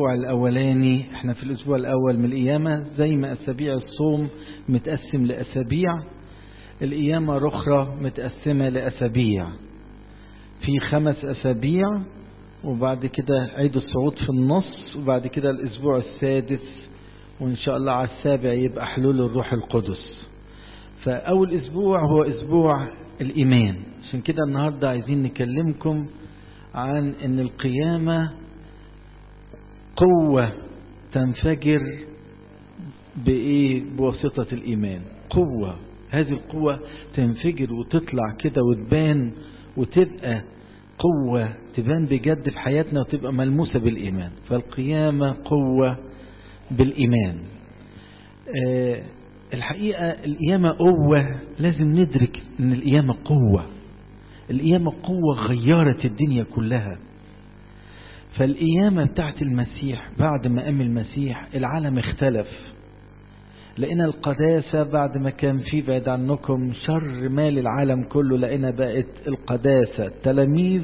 الأسبوع الأولاني احنا في الأسبوع الأول من القيامة زي ما أسابيع الصوم متقسم لأسابيع القيامة الأخرى متقسمة لأسابيع في خمس أسابيع وبعد كده عيد الصعود في النص وبعد كده الأسبوع السادس وإن شاء الله على السابع يبقى حلول الروح القدس فأول أسبوع هو أسبوع الإيمان عشان كده النهاردة عايزين نكلمكم عن أن القيامة قوة تنفجر بإيه بواسطة الإيمان قوة هذه القوة تنفجر وتطلع كده وتبان وتبقى قوة تبان بجد في حياتنا وتبقى ملموسة بالإيمان فالقيامة قوة بالإيمان أه الحقيقة القيامة قوة لازم ندرك ان القيامة قوة القيامة قوة غيرت الدنيا كلها فالقيامة بتاعت المسيح بعد ما قام المسيح العالم اختلف لقينا القداسة بعد ما كان في بعد عنكم شر مال العالم كله لقينا بقت القداسة التلاميذ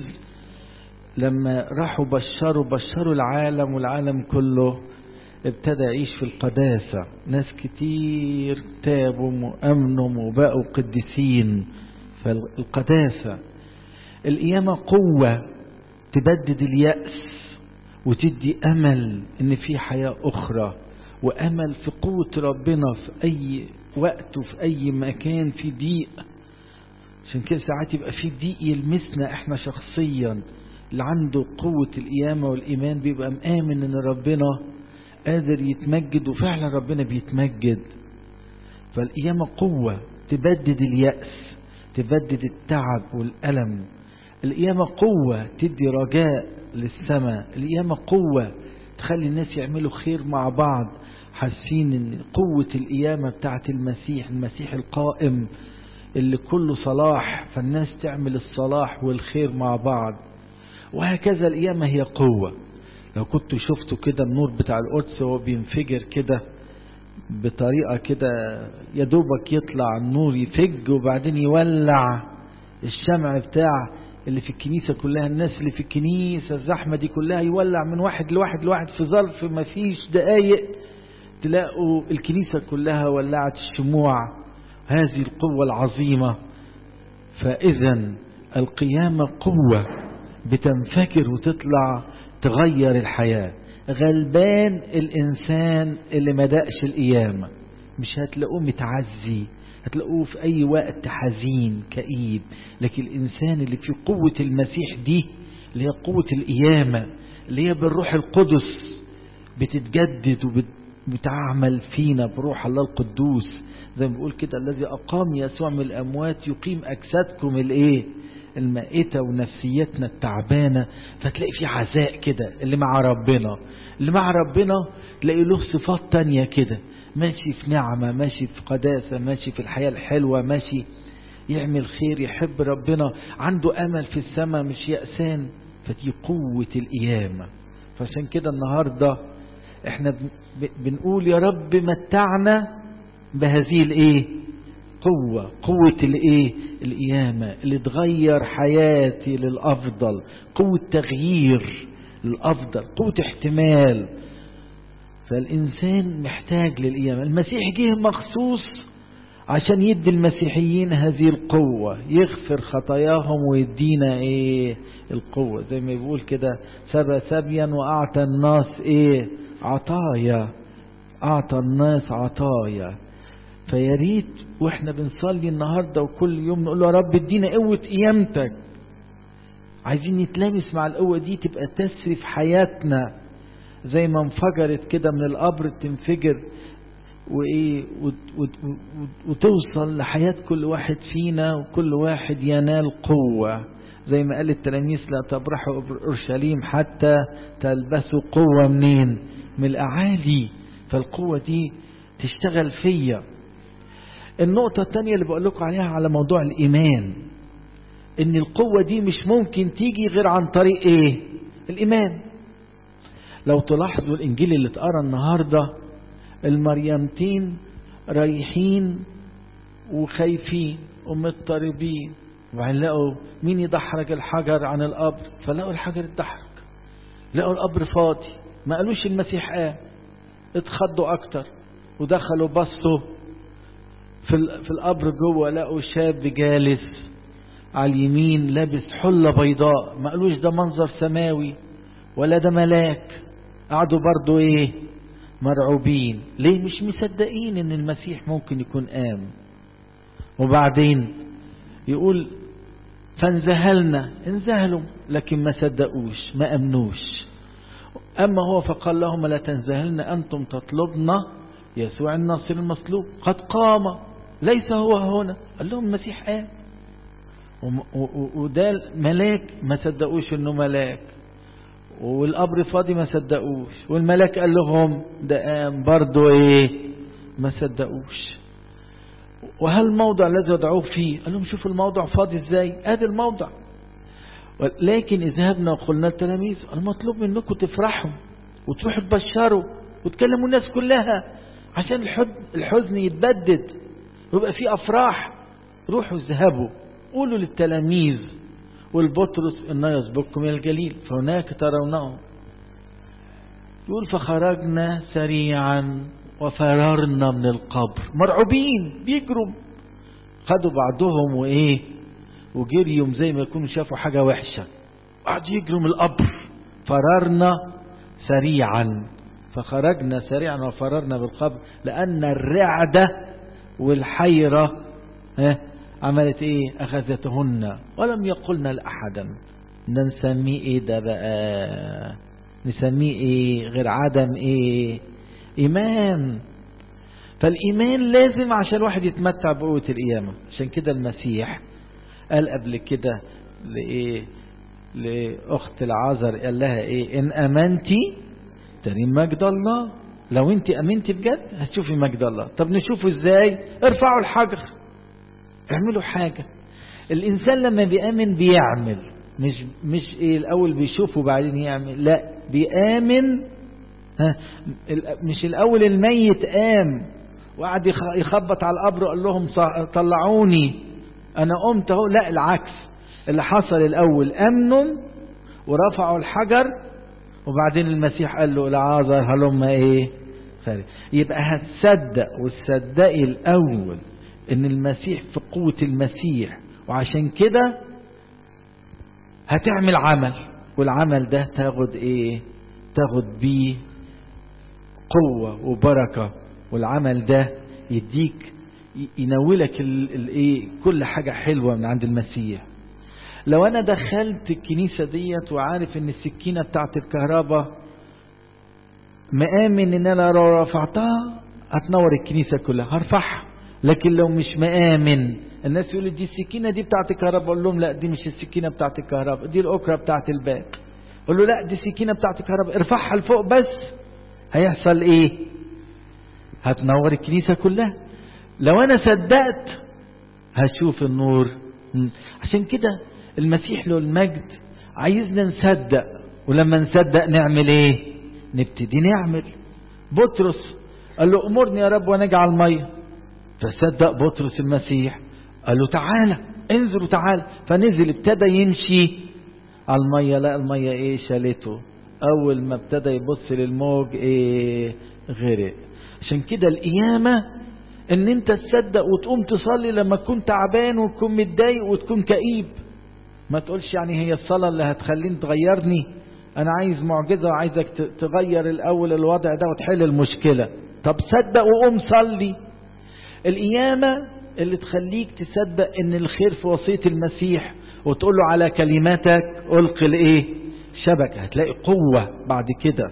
لما راحوا بشروا بشروا العالم والعالم كله ابتدى يعيش في القداسة ناس كتير تابوا وأمنوا وبقوا قديسين فالقداسة القيامة قوة تبدد اليأس وتدي أمل إن في حياة أخرى وأمل في قوة ربنا في أي وقت وفي أي مكان في ضيق عشان كده ساعات يبقى في ضيق يلمسنا احنا شخصيا اللي عنده قوة القيامة والإيمان بيبقى مآمن إن ربنا قادر يتمجد وفعلا ربنا بيتمجد فالقيامة قوة تبدد اليأس تبدد التعب والألم القيامة قوة تدي رجاء للسماء القيامة قوة تخلي الناس يعملوا خير مع بعض حاسين ان قوة القيامة بتاعت المسيح المسيح القائم اللي كله صلاح فالناس تعمل الصلاح والخير مع بعض وهكذا القيامة هي قوة لو كنتوا شفتوا كده النور بتاع القدس هو بينفجر كده بطريقة كده يدوبك يطلع النور يفج وبعدين يولع الشمع بتاع اللي في الكنيسة كلها الناس اللي في الكنيسة الزحمة دي كلها يولع من واحد لواحد لواحد في ظرف ما فيش دقايق تلاقوا الكنيسة كلها ولعت الشموع هذه القوة العظيمة فإذا القيامة قوة بتنفجر وتطلع تغير الحياة غلبان الإنسان اللي ما دقش القيامة مش هتلاقوه متعزي هتلاقوه في أي وقت حزين كئيب لكن الإنسان اللي في قوة المسيح دي اللي هي قوة القيامة اللي هي بالروح القدس بتتجدد وبتعمل فينا بروح الله القدوس زي ما بيقول كده الذي أقام يسوع من الأموات يقيم أجسادكم الإيه المائتة ونفسيتنا التعبانة فتلاقي في عزاء كده اللي مع ربنا اللي مع ربنا تلاقي له صفات تانية كده ماشي في نعمة ماشي في قداسة ماشي في الحياة الحلوة ماشي يعمل خير يحب ربنا عنده أمل في السماء مش يأسان فدي قوة القيامة فعشان كده النهاردة احنا بنقول يا رب متعنا بهذه الايه قوة قوة الايه القيامة اللي تغير حياتي للأفضل قوة تغيير للأفضل قوة احتمال فالإنسان محتاج للقيامة المسيح جه مخصوص عشان يدي المسيحيين هذه القوة يغفر خطاياهم ويدينا ايه القوة زي ما بيقول كده سبى سبيا وأعطى الناس ايه عطايا أعطى الناس عطايا فيا ريت واحنا بنصلي النهارده وكل يوم نقول له يا رب ادينا قوه قيامتك عايزين نتلامس مع القوه دي تبقى تسري في حياتنا زي ما انفجرت كده من القبر تنفجر وايه وتوصل لحياه كل واحد فينا وكل واحد ينال قوه زي ما قال التلاميذ لا تبرحوا اورشليم حتى تلبسوا قوه منين من الاعالي فالقوه دي تشتغل فيا النقطة الثانية اللي بقول لكم عليها على موضوع الإيمان إن القوة دي مش ممكن تيجي غير عن طريق إيه؟ الإيمان. لو تلاحظوا الإنجيل اللي اتقرا النهاردة المريمتين رايحين وخايفين ومضطربين وبعدين لقوا مين يدحرج الحجر عن القبر فلقوا الحجر اتدحرج لقوا القبر فاضي ما قالوش المسيح قام اتخضوا اكتر ودخلوا بصوا في, في القبر جوه لقوا شاب جالس على اليمين لابس حلة بيضاء ما قالوش ده منظر سماوي ولا ده ملاك قعدوا برضو ايه مرعوبين ليه مش مصدقين ان المسيح ممكن يكون قام وبعدين يقول فانذهلنا انذهلوا لكن ما صدقوش ما امنوش اما هو فقال لهم لا تنذهلن انتم تطلبنا يسوع الناصر المصلوب قد قام ليس هو هنا قال لهم المسيح قام وده ملاك ما صدقوش انه ملاك والقبر فاضي ما صدقوش والملاك قال لهم ده قام برضه ايه ما صدقوش وهل الموضع الذي يدعوه فيه قال لهم شوفوا الموضع فاضي ازاي ادي الموضع لكن اذهبنا وقلنا للتلاميذ المطلوب منكم تفرحوا وتروحوا تبشروا وتكلموا الناس كلها عشان الحزن يتبدد ويبقى في افراح روحوا اذهبوا قولوا للتلاميذ والبطرس إنه يسبقكم إلى الجليل فهناك ترونه يقول فخرجنا سريعا وفررنا من القبر مرعوبين بيجروا خدوا بعضهم وإيه وجريهم زي ما يكونوا شافوا حاجة وحشة قعدوا يجروا من القبر فررنا سريعا فخرجنا سريعا وفررنا بالقبر لأن الرعدة والحيرة عملت ايه اخذتهن ولم يقلن لأحدا ده نسميه ايه ده بقى نسميه ايه غير عدم ايه ايمان فالايمان لازم عشان الواحد يتمتع بقوة القيامة عشان كده المسيح قال قبل كده لايه لاخت العذر قال لها ايه ان امنتي ترين مجد الله لو انت امنتي بجد هتشوفي مجد الله طب نشوفه ازاي ارفعوا الحجر اعملوا حاجة الإنسان لما بيآمن بيعمل مش مش إيه الأول بيشوف وبعدين يعمل لا بيآمن ها مش الأول الميت قام وقعد يخبط على القبر وقال لهم طلعوني أنا قمت أهو لا العكس اللي حصل الأول أمنوا ورفعوا الحجر وبعدين المسيح قال له العازر هلم إيه خارج يبقى هتصدق وتصدقي الأول ان المسيح في قوة المسيح وعشان كده هتعمل عمل والعمل ده تاخد ايه تاخد بيه قوة وبركة والعمل ده يديك ينولك الايه كل حاجة حلوة من عند المسيح لو انا دخلت الكنيسة ديت وعارف ان السكينة بتاعت الكهرباء مآمن ان انا لو رفعتها هتنور الكنيسة كلها هرفعها لكن لو مش مآمن الناس يقولوا دي السكينة دي بتاعت الكهرباء اقول لهم لا دي مش السكينة بتاعت الكهرباء دي الأكرة بتاعت الباب اقول له لا دي السكينة بتاعت الكهرباء ارفعها لفوق بس هيحصل ايه هتنور الكنيسة كلها لو انا صدقت هشوف النور عشان كده المسيح له المجد عايزنا نصدق ولما نصدق نعمل ايه نبتدي نعمل بطرس قال له امرني يا رب وانا اجعل ميه فصدق بطرس المسيح قال له تعالى انزل وتعالى فنزل ابتدى يمشي على المية لا المية ايه شالته اول ما ابتدى يبص للموج ايه غرق عشان كده القيامة ان انت تصدق وتقوم تصلي لما تكون تعبان وتكون متضايق وتكون كئيب ما تقولش يعني هي الصلاة اللي هتخليني تغيرني انا عايز معجزة وعايزك تغير الاول الوضع ده وتحل المشكلة طب صدق وقوم صلي القيامة اللي تخليك تصدق ان الخير في وصية المسيح وتقول له على كلماتك ألقي الايه شبكة هتلاقي قوة بعد كده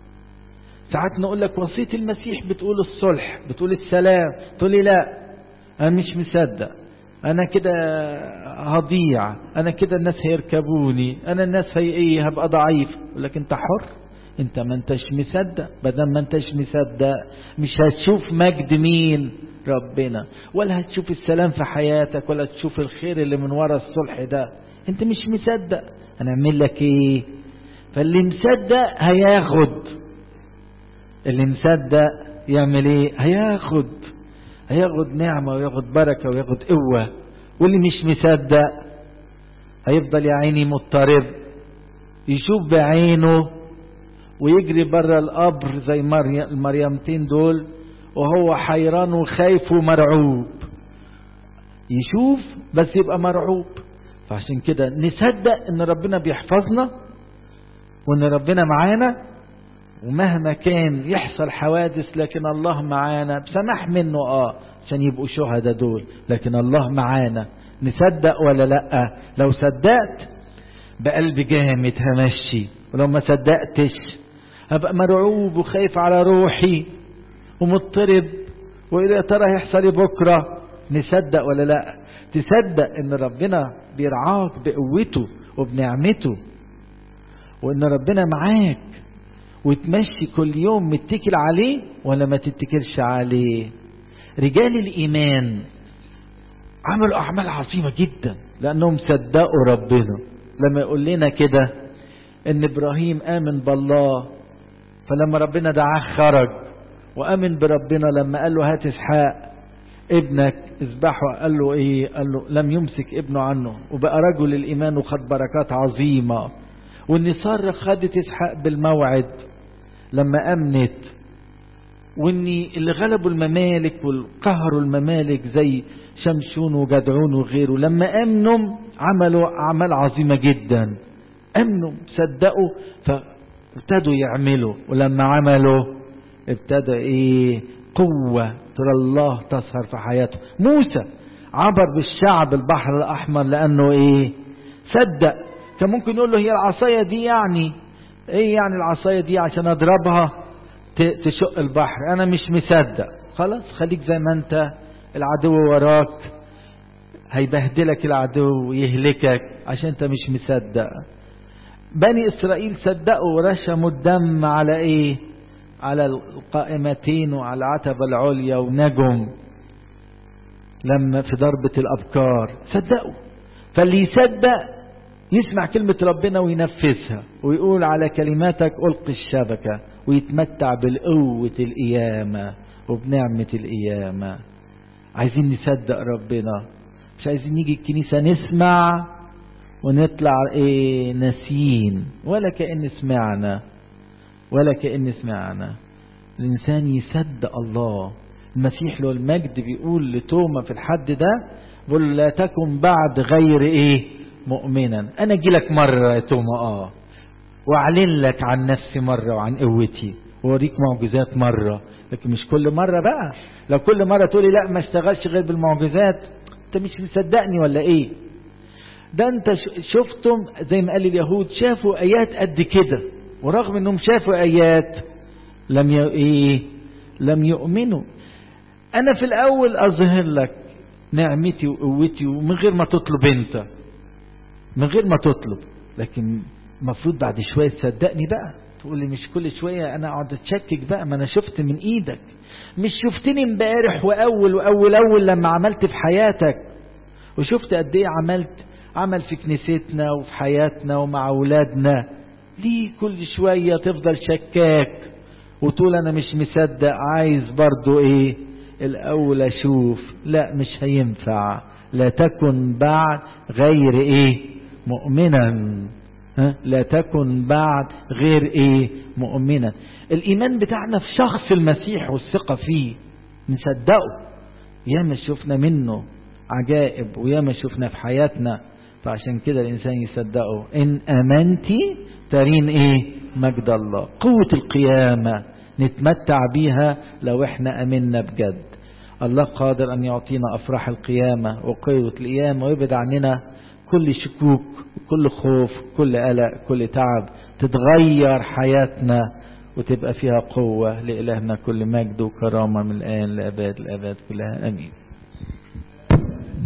ساعات نقول لك وصية المسيح بتقول الصلح بتقول السلام تقول لي لا أنا مش مصدق أنا كده هضيع أنا كده الناس هيركبوني أنا الناس هي إيه هبقى ضعيف يقول لك أنت حر أنت ما أنتش مصدق بدل ما أنتش مصدق مش هتشوف مجد مين ربنا ولا هتشوف السلام في حياتك ولا تشوف الخير اللي من ورا الصلح ده انت مش مصدق هنعمل لك ايه فاللي مصدق هياخد اللي مصدق يعمل ايه هياخد هياخد نعمة وياخد بركة وياخد قوة واللي مش مصدق هيفضل يا عيني مضطرب يشوف بعينه ويجري بره القبر زي المريمتين دول وهو حيران وخايف ومرعوب يشوف بس يبقى مرعوب فعشان كده نصدق ان ربنا بيحفظنا وان ربنا معانا ومهما كان يحصل حوادث لكن الله معانا بسمح منه اه عشان يبقوا شهداء دول لكن الله معانا نصدق ولا لا لو صدقت بقلب جامد همشي ولو ما صدقتش هبقى مرعوب وخايف على روحي ومضطرب وإذا ترى هيحصل بكرة نصدق ولا لا تصدق ان ربنا بيرعاك بقوته وبنعمته وان ربنا معاك وتمشي كل يوم متكل عليه ولا ما تتكلش عليه رجال الإيمان عملوا أعمال عظيمة جدا لأنهم صدقوا ربنا لما يقول لنا كده إن إبراهيم آمن بالله فلما ربنا دعاه خرج وآمن بربنا لما قال له هات إسحاق ابنك اذبحه قال له ايه قال له لم يمسك ابنه عنه وبقى رجل الإيمان وخد بركات عظيمة وإن سارة خدت إسحاق بالموعد لما أمنت وإن اللي غلبوا الممالك والقهروا الممالك زي شمشون وجدعون وغيره لما أمنوا عملوا أعمال عظيمة جدا أمنوا صدقوا فابتدوا يعملوا ولما عملوا ابتدى إيه قوة ترى الله تظهر في حياته موسى عبر بالشعب البحر الأحمر لأنه إيه صدق كان ممكن يقول له هي العصاية دي يعني ايه يعني العصاية دي عشان اضربها تشق البحر انا مش مصدق خلاص خليك زي ما انت العدو وراك هيبهدلك العدو ويهلكك عشان انت مش مصدق بني اسرائيل صدقوا ورشموا الدم على ايه على القائمتين وعلى العتبة العليا ونجم لما في ضربة الأبكار صدقوا فاللي يصدق يسمع كلمة ربنا وينفذها ويقول على كلماتك ألقي الشبكة ويتمتع بالقوة القيامة وبنعمة القيامة عايزين نصدق ربنا مش عايزين نيجي الكنيسة نسمع ونطلع ايه ناسيين ولا كأن سمعنا ولا كأن سمعنا الإنسان يصدق الله المسيح له المجد بيقول لتوما في الحد ده بيقول لا تكن بعد غير ايه مؤمنا انا اجي لك مرة يا توما اه واعلن لك عن نفسي مرة وعن قوتي واوريك معجزات مرة لكن مش كل مرة بقى لو كل مرة تقولي لا ما اشتغلش غير بالمعجزات انت مش مصدقني ولا ايه ده انت شفتم زي ما قال اليهود شافوا ايات قد كده ورغم انهم شافوا ايات لم ي... ايه لم يؤمنوا انا في الاول اظهر لك نعمتي وقوتي ومن غير ما تطلب انت من غير ما تطلب لكن المفروض بعد شوية تصدقني بقى تقول لي مش كل شوية انا اقعد اتشكك بقى ما انا شفت من ايدك مش شفتني امبارح واول واول اول لما عملت في حياتك وشفت قد ايه عملت عمل في كنيستنا وفي حياتنا ومع اولادنا ليه كل شوية تفضل شكاك وتقول انا مش مصدق عايز برضو ايه الاول اشوف لا مش هينفع لا تكن بعد غير ايه مؤمنا ها؟ لا تكن بعد غير ايه مؤمنا الايمان بتاعنا في شخص المسيح والثقة فيه نصدقه ياما شفنا منه عجائب وياما شفنا في حياتنا فعشان كده الانسان يصدقه ان امنتي ترين ايه مجد الله قوة القيامة نتمتع بيها لو احنا امنا بجد الله قادر ان يعطينا افراح القيامة وقوة القيامة ويبعد عننا كل شكوك كل خوف كل قلق كل تعب تتغير حياتنا وتبقى فيها قوة لإلهنا كل مجد وكرامة من الآن لأباد الأباد كلها أمين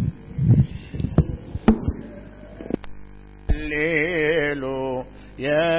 الليل يا